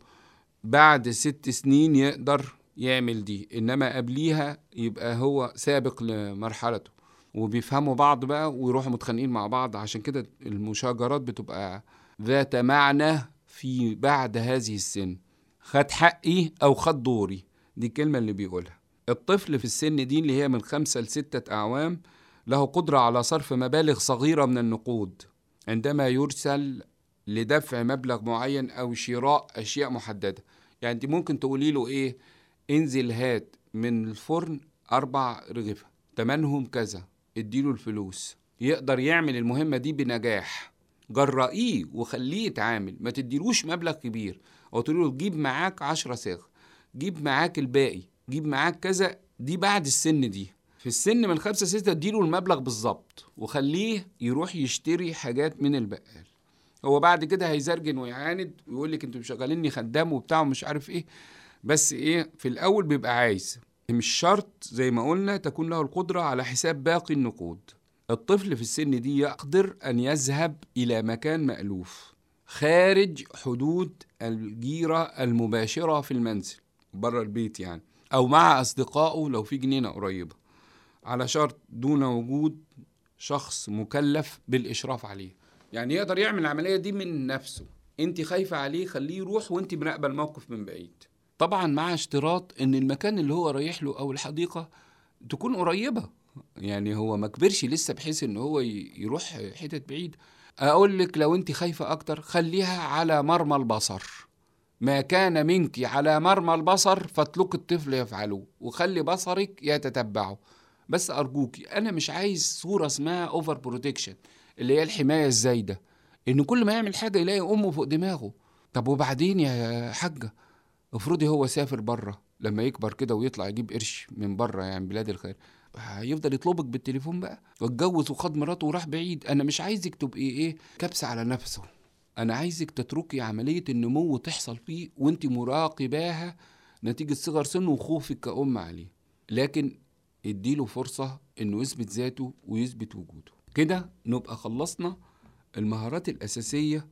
بعد ست سنين يقدر يعمل دي إنما قبليها يبقى هو سابق لمرحلته وبيفهموا بعض بقى ويروحوا متخانقين مع بعض عشان كده المشاجرات بتبقى ذات معنى في بعد هذه السن خد حقي أو خد دوري دي الكلمة اللي بيقولها الطفل في السن دي اللي هي من خمسة لستة أعوام له قدرة على صرف مبالغ صغيرة من النقود عندما يرسل لدفع مبلغ معين أو شراء أشياء محددة يعني أنت ممكن تقولي له إيه انزل هات من الفرن أربع رغيفة تمنهم كذا اديله الفلوس يقدر يعمل المهمة دي بنجاح جرئيه وخليه يتعامل ما تديلوش مبلغ كبير او تقول له جيب معاك عشرة صاغ جيب معاك الباقي جيب معاك كذا دي بعد السن دي في السن من خمسة ستة اديله المبلغ بالظبط وخليه يروح يشتري حاجات من البقال هو بعد كده هيزرجن ويعاند ويقول لك انتوا مشغليني خدام وبتاع ومش عارف ايه بس ايه في الاول بيبقى عايز مش شرط زي ما قلنا تكون له القدرة على حساب باقي النقود الطفل في السن دي يقدر أن يذهب إلى مكان مألوف خارج حدود الجيرة المباشرة في المنزل بره البيت يعني أو مع أصدقائه لو في جنينة قريبة على شرط دون وجود شخص مكلف بالإشراف عليه يعني يقدر يعمل العملية دي من نفسه انت خايفة عليه خليه يروح وانت مراقبة الموقف من بعيد طبعا مع اشتراط ان المكان اللي هو رايح له او الحديقة تكون قريبة يعني هو ما كبرش لسه بحيث ان هو يروح حتت بعيد اقول لك لو انت خايفة اكتر خليها على مرمى البصر ما كان منك على مرمى البصر فاتلك الطفل يفعله وخلي بصرك يتتبعه بس ارجوكي انا مش عايز صورة اسمها اوفر بروتكشن اللي هي الحماية الزايدة ان كل ما يعمل حاجة يلاقي امه فوق دماغه طب وبعدين يا حاجة افرضي هو سافر بره لما يكبر كده ويطلع يجيب قرش من بره يعني بلاد الخير هيفضل يطلبك بالتليفون بقى واتجوز وخد مراته وراح بعيد انا مش عايزك تبقي ايه كبسه على نفسه انا عايزك تتركي عمليه النمو تحصل فيه وانت مراقباها نتيجه صغر سنه وخوفك كأم عليه لكن اديله فرصه انه يثبت ذاته ويثبت وجوده كده نبقى خلصنا المهارات الاساسيه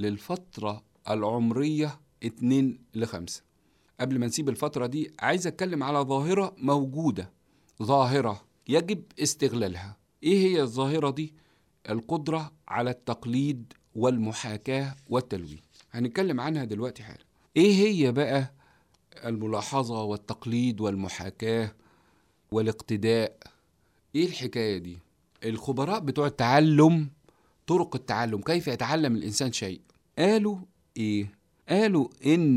للفتره العمريه 2 لخمسة قبل ما نسيب الفترة دي عايز أتكلم على ظاهرة موجودة ظاهرة يجب استغلالها إيه هي الظاهرة دي؟ القدرة على التقليد والمحاكاة والتلوين هنتكلم عنها دلوقتي حالا إيه هي بقى الملاحظة والتقليد والمحاكاة والاقتداء إيه الحكاية دي؟ الخبراء بتوع التعلم طرق التعلم كيف يتعلم الإنسان شيء قالوا إيه؟ قالوا إن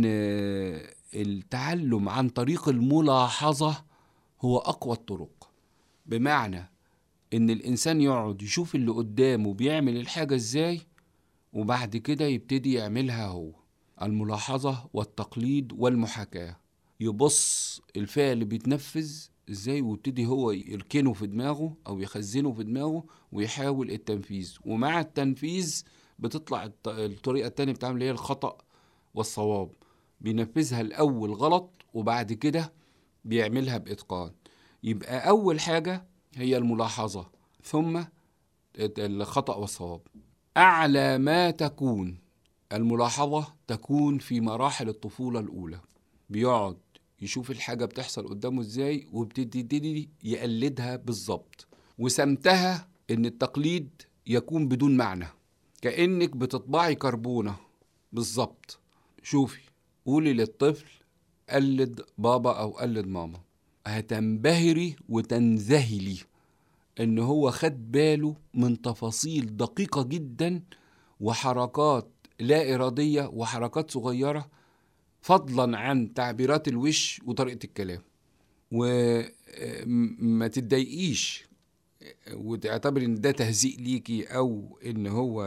التعلم عن طريق الملاحظة هو أقوى الطرق بمعنى إن الإنسان يقعد يشوف اللي قدامه بيعمل الحاجة إزاي وبعد كده يبتدي يعملها هو الملاحظة والتقليد والمحاكاة يبص الفعل بيتنفذ ازاي ويبتدي هو يركنه في دماغه او يخزنه في دماغه ويحاول التنفيذ ومع التنفيذ بتطلع الطريقه التانية بتاعمل اللي هي الخطا والصواب بينفذها الأول غلط وبعد كده بيعملها بإتقان يبقى أول حاجة هي الملاحظة ثم الخطأ والصواب أعلى ما تكون الملاحظة تكون في مراحل الطفولة الأولى بيقعد يشوف الحاجة بتحصل قدامه ازاي وبتبتدي يقلدها بالظبط وسمتها ان التقليد يكون بدون معنى كأنك بتطبعي كربونة بالظبط شوفي قولي للطفل قلد بابا أو قلد ماما هتنبهري وتنذهلي إن هو خد باله من تفاصيل دقيقة جدا وحركات لا إرادية وحركات صغيرة فضلا عن تعبيرات الوش وطريقة الكلام وما تتضايقيش وتعتبر ان ده تهزيء ليكي او ان هو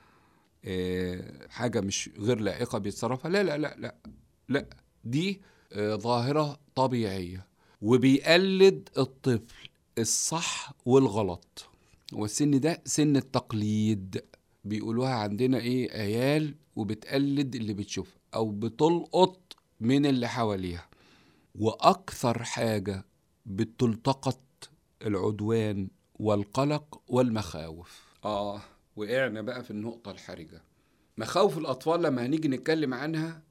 آه، حاجه مش غير لائقه بيتصرفها لا لا لا لا لا دي آه، ظاهره طبيعيه وبيقلد الطفل الصح والغلط والسن ده سن التقليد بيقولوها عندنا ايه عيال وبتقلد اللي بتشوفها او بتلقط من اللي حواليها واكثر حاجه بتلتقط العدوان والقلق والمخاوف اه وقعنا بقى في النقطه الحرجه مخاوف الاطفال لما هنيجي نتكلم عنها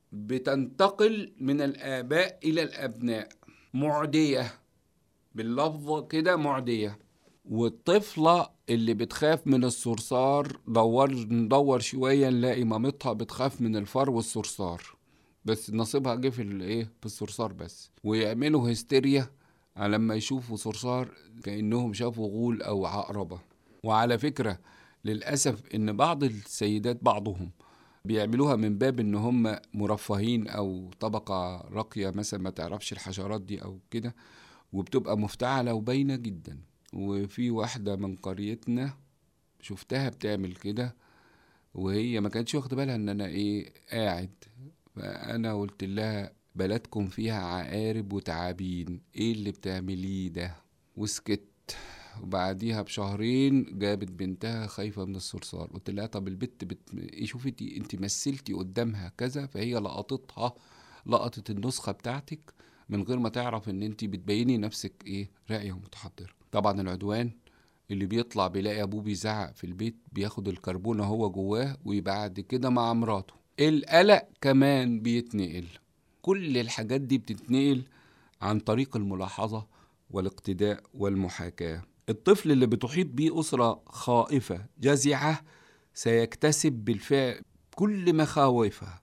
بتنتقل من الاباء الى الابناء معديه باللفظ كده معديه والطفلة اللي بتخاف من الصرصار دور ندور شوية نلاقي مامتها بتخاف من الفار والصرصار بس نصيبها جه في الايه في الصرصار بس ويعملوا هستيريا لما يشوفوا صرصار كأنهم شافوا غول أو عقربة وعلى فكرة للأسف إن بعض السيدات بعضهم بيعملوها من باب إن هم مرفهين أو طبقة راقية مثلا ما تعرفش الحشرات دي أو كده وبتبقى مفتعلة وباينة جدا وفي واحدة من قريتنا شفتها بتعمل كده وهي ما كانتش واخدة بالها ان انا ايه قاعد فانا قلت لها بلدكم فيها عقارب وتعابين ايه اللي بتعمليه ده وسكت وبعديها بشهرين جابت بنتها خايفة من الصرصار قلت لها طب البت بت... ايه شوفي انت مثلتي قدامها كذا فهي لقطتها لقطت النسخة بتاعتك من غير ما تعرف ان انت بتبيني نفسك ايه راقية ومتحضرة طبعا العدوان اللي بيطلع بيلاقي ابوه بيزعق في البيت بياخد الكربونة هو جواه وبعد كده مع مراته القلق كمان بيتنقل كل الحاجات دي بتتنقل عن طريق الملاحظة والاقتداء والمحاكاة الطفل اللي بتحيط بيه أسرة خائفة جزعة سيكتسب بالفعل كل مخاوفها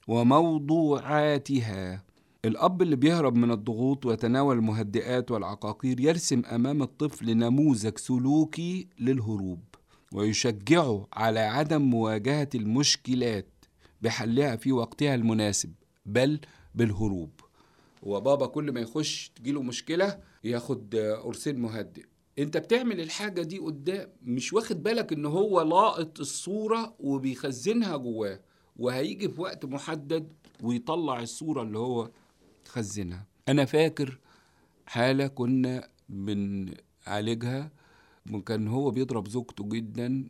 وموضوعاتها الأب اللي بيهرب من الضغوط ويتناول المهدئات والعقاقير يرسم أمام الطفل نموذج سلوكي للهروب ويشجعه على عدم مواجهة المشكلات بحلها في وقتها المناسب بل بالهروب وبابا كل ما يخش تجيله مشكلة ياخد قرصين مهدئ انت بتعمل الحاجة دي قدام مش واخد بالك ان هو لاقط الصورة وبيخزنها جواه وهيجي في وقت محدد ويطلع الصورة اللي هو خزنها انا فاكر حالة كنا بنعالجها وكان هو بيضرب زوجته جدا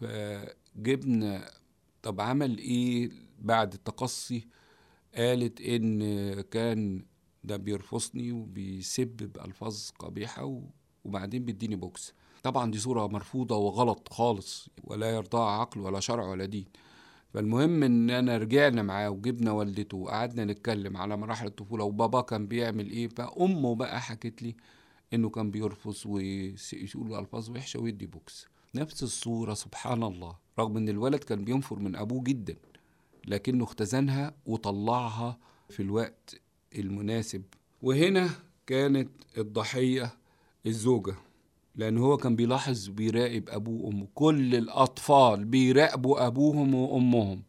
فجبنا طب عمل ايه بعد التقصي قالت ان كان ده بيرفصني وبيسب بألفاظ قبيحة وبعدين بيديني بوكس طبعا دي صورة مرفوضة وغلط خالص ولا يرضاها عقل ولا شرع ولا دين فالمهم ان انا رجعنا معاه وجبنا والدته وقعدنا نتكلم على مراحل الطفوله وبابا كان بيعمل ايه فامه بقى حكت لي انه كان بيرفض ويقول الفاظ وحشه ويدي بوكس نفس الصوره سبحان الله رغم ان الولد كان بينفر من ابوه جدا لكنه اختزنها وطلعها في الوقت المناسب وهنا كانت الضحيه الزوجه لأن هو كان بيلاحظ بيراقب أبوه وأمه كل الأطفال بيراقبوا أبوهم وأمهم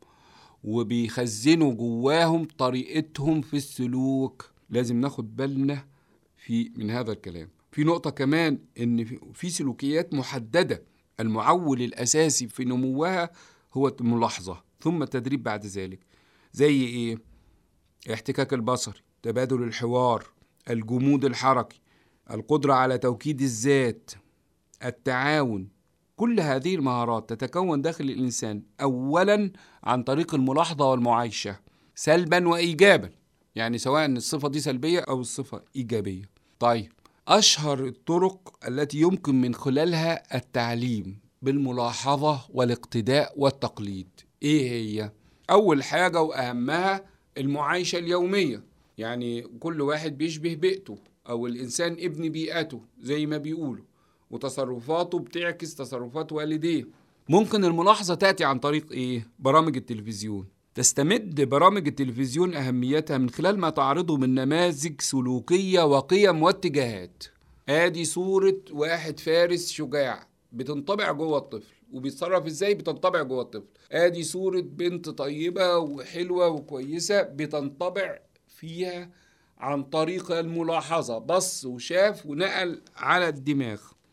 وبيخزنوا جواهم طريقتهم في السلوك لازم ناخد بالنا في من هذا الكلام في نقطة كمان إن في سلوكيات محددة المعول الأساسي في نموها هو الملاحظة ثم التدريب بعد ذلك زي إيه؟ احتكاك البصري تبادل الحوار الجمود الحركي القدرة على توكيد الذات التعاون كل هذه المهارات تتكون داخل الإنسان أولا عن طريق الملاحظة والمعايشة سلبا وإيجابا يعني سواء الصفة دي سلبية أو الصفة إيجابية طيب أشهر الطرق التي يمكن من خلالها التعليم بالملاحظة والاقتداء والتقليد إيه هي؟ أول حاجة وأهمها المعايشة اليومية يعني كل واحد بيشبه بيئته أو الإنسان ابن بيئته زي ما بيقولوا وتصرفاته بتعكس تصرفات والديه ممكن الملاحظة تأتي عن طريق إيه؟ برامج التلفزيون تستمد برامج التلفزيون أهميتها من خلال ما تعرضه من نماذج سلوكية وقيم واتجاهات آدي صورة واحد فارس شجاع بتنطبع جوه الطفل وبيتصرف ازاي بتنطبع جوه الطفل ادي صورة بنت طيبة وحلوة وكويسة بتنطبع فيها عن طريق الملاحظة بص وشاف ونقل على الدماغ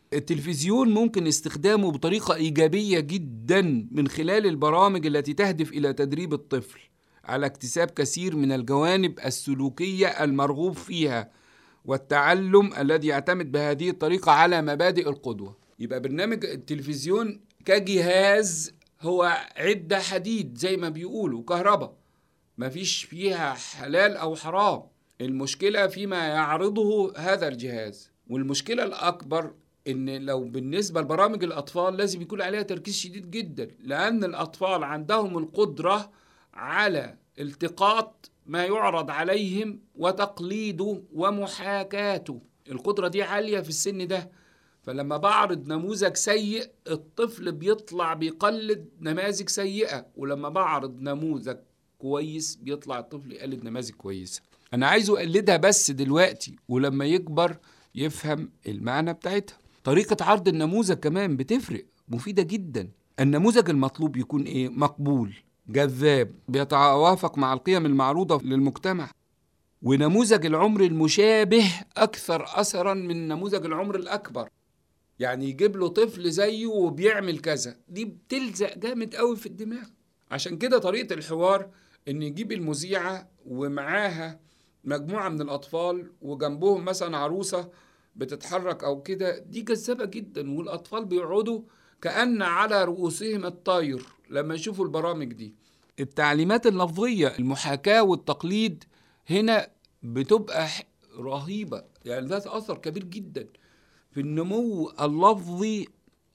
التلفزيون ممكن استخدامه بطريقة إيجابية جدا من خلال البرامج التي تهدف إلى تدريب الطفل على اكتساب كثير من الجوانب السلوكية المرغوب فيها والتعلم الذي يعتمد بهذه الطريقة على مبادئ القدوة يبقى برنامج التلفزيون كجهاز هو عدة حديد زي ما بيقولوا كهرباء مفيش فيها حلال أو حرام المشكلة فيما يعرضه هذا الجهاز والمشكلة الأكبر ان لو بالنسبه لبرامج الاطفال لازم يكون عليها تركيز شديد جدا لان الاطفال عندهم القدره على التقاط ما يعرض عليهم وتقليده ومحاكاته القدره دي عاليه في السن ده فلما بعرض نموذج سيء الطفل بيطلع بيقلد نماذج سيئه ولما بعرض نموذج كويس بيطلع الطفل يقلد نماذج كويسه انا عايزه يقلدها بس دلوقتي ولما يكبر يفهم المعنى بتاعتها طريقة عرض النموذج كمان بتفرق مفيدة جدا النموذج المطلوب يكون ايه مقبول جذاب بيتوافق مع القيم المعروضة للمجتمع ونموذج العمر المشابه أكثر أثرا من نموذج العمر الأكبر يعني يجيب له طفل زيه وبيعمل كذا دي بتلزق جامد قوي في الدماغ عشان كده طريقة الحوار إن يجيب المذيعة ومعاها مجموعة من الأطفال وجنبهم مثلا عروسة بتتحرك او كده دي جذابه جدا والاطفال بيقعدوا كان على رؤوسهم الطير لما يشوفوا البرامج دي التعليمات اللفظيه المحاكاه والتقليد هنا بتبقى رهيبه يعني ده اثر كبير جدا في النمو اللفظي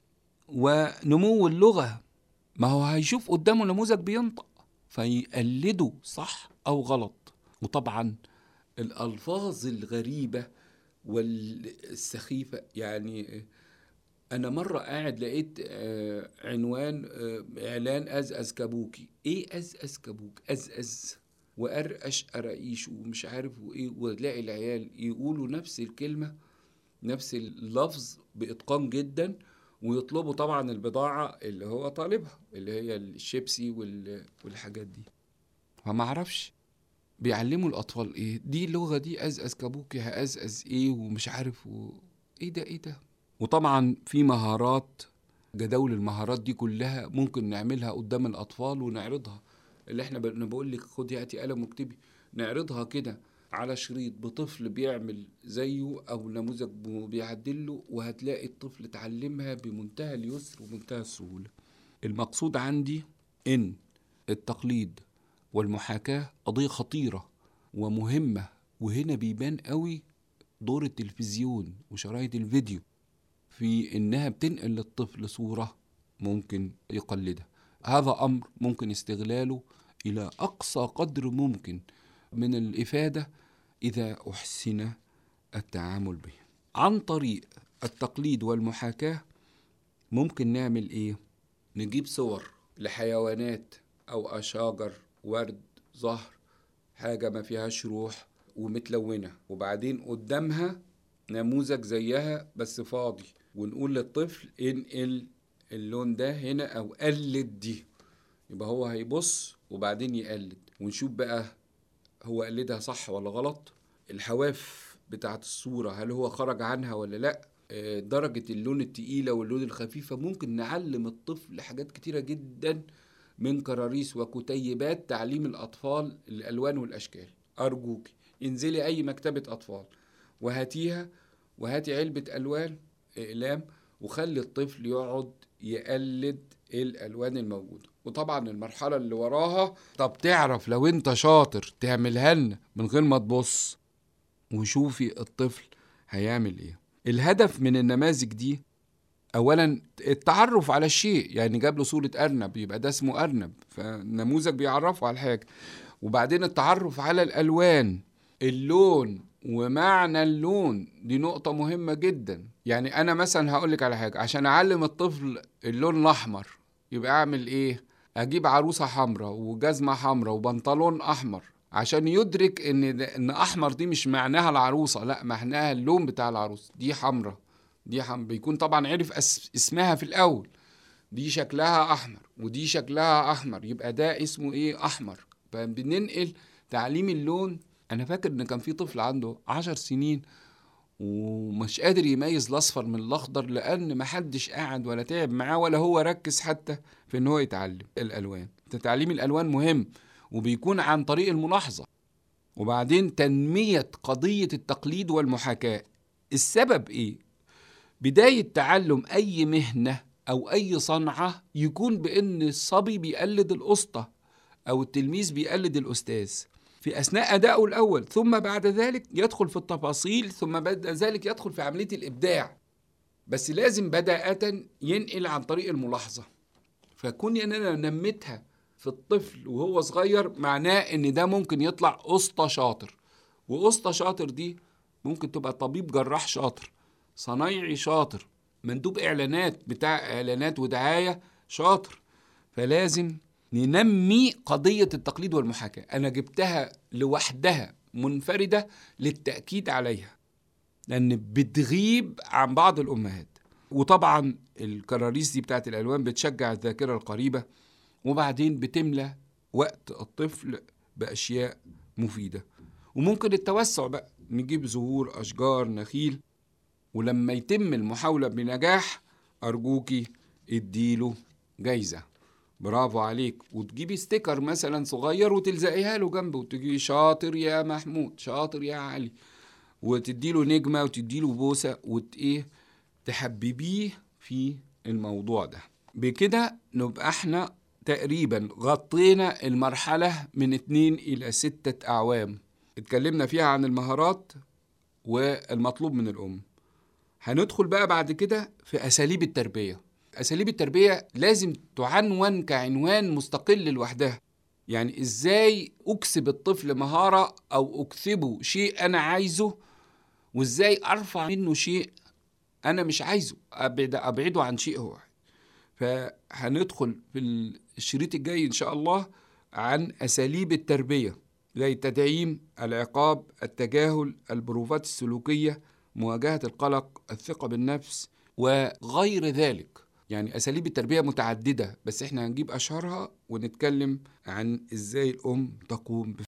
ونمو اللغه ما هو هيشوف قدامه نموذج بينطق فيقلده صح او غلط وطبعا الالفاظ الغريبه والسخيفة يعني أنا مرة قاعد لقيت آه، عنوان آه، إعلان أزأز كابوكي إيه أزأز كابوك أزأز وأرقش أرقيش ومش عارف وإيه وتلاقي العيال يقولوا نفس الكلمة نفس اللفظ بإتقان جدا ويطلبوا طبعا البضاعة اللي هو طالبها اللي هي الشيبسي والحاجات دي فما أعرفش بيعلموا الاطفال ايه دي اللغه دي ازأز كابوكي هأزأز ايه ومش عارف و... ايه ده ايه ده وطبعا في مهارات جداول المهارات دي كلها ممكن نعملها قدام الاطفال ونعرضها اللي احنا ب... انا بقول لك خدي هاتي قلم واكتبي نعرضها كده على شريط بطفل بيعمل زيه او نموذج بيعدل له وهتلاقي الطفل اتعلمها بمنتهى اليسر ومنتهى السهوله المقصود عندي ان التقليد والمحاكاة قضية خطيرة ومهمة وهنا بيبان قوي دور التلفزيون وشرايط الفيديو في إنها بتنقل للطفل صورة ممكن يقلدها هذا أمر ممكن استغلاله إلى أقصى قدر ممكن من الإفادة إذا أحسن التعامل به عن طريق التقليد والمحاكاة ممكن نعمل إيه؟ نجيب صور لحيوانات أو أشاجر ورد زهر حاجة ما فيهاش روح ومتلونة وبعدين قدامها نموذج زيها بس فاضي ونقول للطفل انقل اللون ده هنا او قلد دي يبقى هو هيبص وبعدين يقلد ونشوف بقى هو قلدها صح ولا غلط الحواف بتاعت الصورة هل هو خرج عنها ولا لأ آه، درجة اللون التقيلة واللون الخفيفة ممكن نعلم الطفل حاجات كتيرة جدا من كراريس وكتيبات تعليم الأطفال الألوان والأشكال أرجوك انزلي أي مكتبة أطفال وهاتيها وهاتي علبة ألوان إقلام وخلي الطفل يقعد يقلد الألوان الموجودة وطبعا المرحلة اللي وراها طب تعرف لو انت شاطر تعملها لنا من غير ما تبص وشوفي الطفل هيعمل ايه الهدف من النماذج دي اولا التعرف على الشيء يعني جاب له صوره ارنب يبقى ده اسمه ارنب فنموذج بيعرفه على الحاجه وبعدين التعرف على الالوان اللون ومعنى اللون دي نقطه مهمه جدا يعني انا مثلا هقول لك على حاجه عشان اعلم الطفل اللون الاحمر يبقى اعمل ايه اجيب عروسه حمراء وجزمه حمراء وبنطلون احمر عشان يدرك ان ان احمر دي مش معناها العروسه لا معناها اللون بتاع العروسه دي حمراء دي حم بيكون طبعا عرف اسمها في الاول دي شكلها احمر ودي شكلها احمر يبقى ده اسمه ايه احمر فبننقل تعليم اللون انا فاكر ان كان في طفل عنده عشر سنين ومش قادر يميز الاصفر من الاخضر لان محدش قاعد ولا تعب معاه ولا هو ركز حتى في ان هو يتعلم الالوان تعليم الالوان مهم وبيكون عن طريق الملاحظه وبعدين تنميه قضيه التقليد والمحاكاه السبب ايه بدايه تعلم اي مهنه او اي صنعه يكون بان الصبي بيقلد الاسطى او التلميذ بيقلد الاستاذ في اثناء ادائه الاول ثم بعد ذلك يدخل في التفاصيل ثم بعد ذلك يدخل في عمليه الابداع بس لازم بداءة ينقل عن طريق الملاحظة فكوني ان انا نميتها في الطفل وهو صغير معناه ان ده ممكن يطلع اسطى شاطر واسطى شاطر دي ممكن تبقى طبيب جراح شاطر صنايعي شاطر مندوب اعلانات بتاع اعلانات ودعايه شاطر فلازم ننمي قضيه التقليد والمحاكاه انا جبتها لوحدها منفرده للتاكيد عليها لان بتغيب عن بعض الامهات وطبعا الكراريس دي بتاعت الالوان بتشجع الذاكره القريبه وبعدين بتملى وقت الطفل باشياء مفيده وممكن التوسع بقى نجيب زهور اشجار نخيل ولما يتم المحاولة بنجاح أرجوكي اديله جايزة برافو عليك وتجيبي ستيكر مثلا صغير وتلزقيها له جنبه وتجيبي شاطر يا محمود شاطر يا علي وتديله نجمة وتديله بوسة وت ايه تحببيه في الموضوع ده بكده نبقى احنا تقريبا غطينا المرحلة من اتنين إلى ستة أعوام اتكلمنا فيها عن المهارات والمطلوب من الأم هندخل بقى بعد كده في أساليب التربية أساليب التربية لازم تعنون كعنوان مستقل لوحدها يعني إزاي أكسب الطفل مهارة أو أكسبه شيء أنا عايزه وإزاي أرفع منه شيء أنا مش عايزه أبعد أبعده عن شيء هو فهندخل في الشريط الجاي إن شاء الله عن أساليب التربية زي التدعيم العقاب التجاهل البروفات السلوكية مواجهة القلق الثقة بالنفس وغير ذلك يعني أساليب التربية متعددة بس إحنا هنجيب أشهرها ونتكلم عن إزاي الأم تقوم